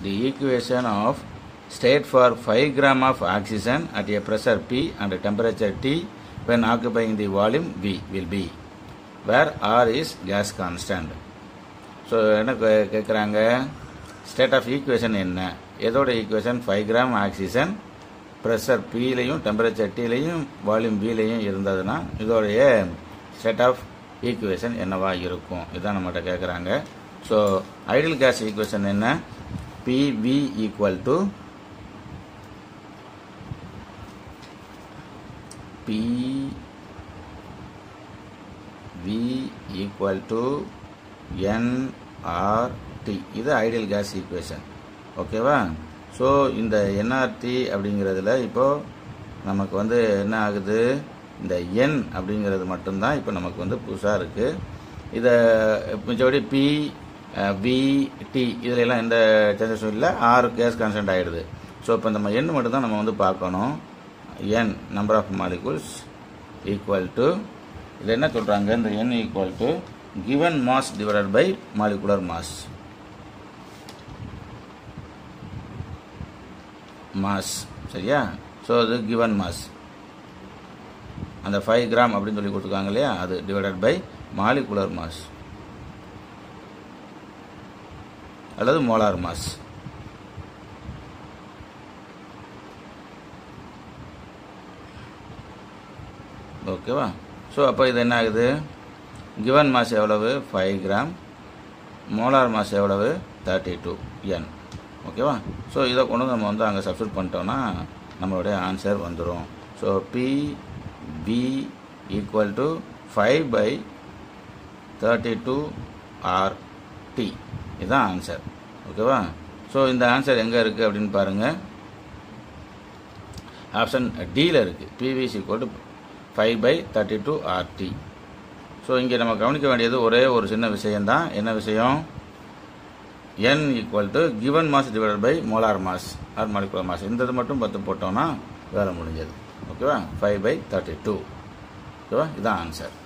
The equation of state for 5 gram of oxygen at a pressure P and temperature T when occupying the volume V will be where R is gas constant. So என்ன கே- கேட்குறாங்க state of equation என்ன எதோட equation five gram oxygen pressure பிலையும் temperature டிலையும் volume விலையும் இருந்ததுன்னா இதோடைய ஸ்டேட் ஆஃப் ஈக்குவேஷன் என்னவா இருக்கும் இதான் நம்மகிட்ட கேட்குறாங்க ஸோ ஐடியல் கேஸ் ஈக்குவேஷன் என்ன P V equal to P V equal to N R T இது ஐடியல் கேஸ் ஈக்குவேஷன் ஓகேவா ஸோ இந்த என்ஆர்டி அப்படிங்கிறதுல இப்போ நமக்கு வந்து என்ன ஆகுது இந்த என் அப்படிங்கிறது மட்டும்தான் இப்போ நமக்கு வந்து புதுசாக இருக்குது இதை மிச்சபடி பி வி டி இதுல எல்லாம் எந்த சேஞ்சஸும் இல்லை ஆறு கேஸ் கான்ஸ்டன்ட் ஆகிடுது ஸோ இப்போ நம்ம எண் மட்டும் தான் நம்ம வந்து பார்க்கணும் n number of molecules equal to இது என்ன சொல்றாங்க இந்த n equal to given mass divided by molecular mass mass சரியா ஸோ அது given mass அந்த ஃபைவ் கிராம் அப்படின்னு சொல்லி கொடுத்துருக்காங்க இல்லையா அது டிவைடட் பை மாலிகுலர் மாஸ் அல்லது மோலார் மாஸ் ஓகேவா ஸோ அப்போ இது என்ன ஆகுது கிவன் மாஸ் எவ்வளவு ஃபைவ் கிராம் மோலார் மாஸ் எவ்வளவு தேர்ட்டி டூ என் ஓகேவா ஸோ இதை கொண்டு வந்து நம்ம வந்து அங்கே சப்ஸ்டியூட் பண்ணிட்டோம்னா நம்மளுடைய ஆன்சர் வந்துடும் so P P equal to five by thirty two R T இதுதான் ஆன்சர் ஓகேவா ஸோ இந்த ஆன்சர் எங்கே இருக்குது அப்படின்னு பாருங்கள் ஆப்ஷன் டியில் இருக்குது பிவிசி கோட்டு five by thirty two R T so இங்கே நம்ம கவனிக்க வேண்டியது ஒரே ஒரு சின்ன விஷயம்தான் என்ன விஷயம் n equal to given mass divided by molar mass or molecular mass இந்த இது மட்டும் பத்து போட்டோம்னா வேலை முடிஞ்சது ஓகேவா ஃபைவ் பை தேர்ட்டி டூ ஓகேவா இதுதான் ஆன்சர்